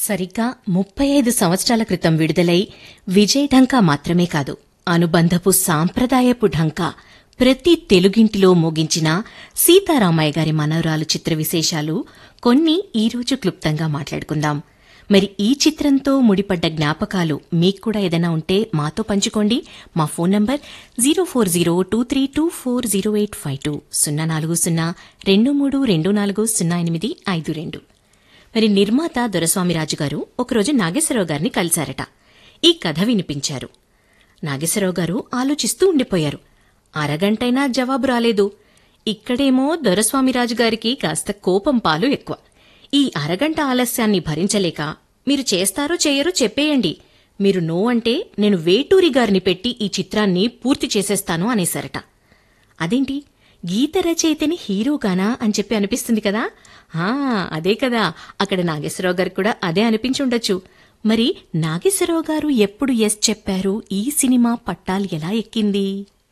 సరిగ్గా ముప్పై ఐదు సంవత్సరాల క్రితం విడుదలై విజయ్ ఢంకా మాత్రమే కాదు అనుబంధపు సాంప్రదాయపు ఢంకా ప్రతి తెలుగింటిలో మోగించిన సీతారామయ్య గారి మనవరాలు చిత్ర విశేషాలు కొన్ని ఈరోజు క్లుప్తంగా మాట్లాడుకుందాం మరి ఈ చిత్రంతో ముడిపడ్డ జ్ఞాపకాలు మీకు కూడా ఏదైనా ఉంటే మాతో పంచుకోండి మా phone number zero four zero two three two four zero eight five two సున్నా నాలుగు సున్నా రెండు మూడు రెండు నాలుగు సున్నా ఎనిమిది ఐదు రెండు మరి నిర్మాత దొరస్వామిరాజు గారు ఒకరోజు నాగేశ్వరరావు గారిని కలిశారట ఈ కథ వినిపించారు నాగేశ్వరరావు గారు ఆలోచిస్తూ ఉండిపోయారు అరగంటైనా జవాబు రాలేదు ఇక్కడేమో దొరస్వామిరాజు గారికి కాస్త కోపం పాలు ఎక్కువ ఈ అరగంట ఆలస్యాన్ని భరించలేక మీరు చేస్తారో చేయరో చెప్పేయండి మీరు నో అంటే నేను వేటూరి గారిని పెట్టి ఈ చిత్రాన్ని పూర్తి చేసేస్తాను అనేసరట అదేంటి గీత రచయితని హీరోగానా అని చెప్పి అనిపిస్తుంది కదా ఆ అదే కదా అక్కడ నాగేశ్వరరావు గారు కూడా అదే అనిపించుండొచ్చు మరి నాగేశ్వరరావు గారు ఎప్పుడు ఎస్ చెప్పారు ఈ సినిమా పట్టాలు ఎలా ఎక్కింది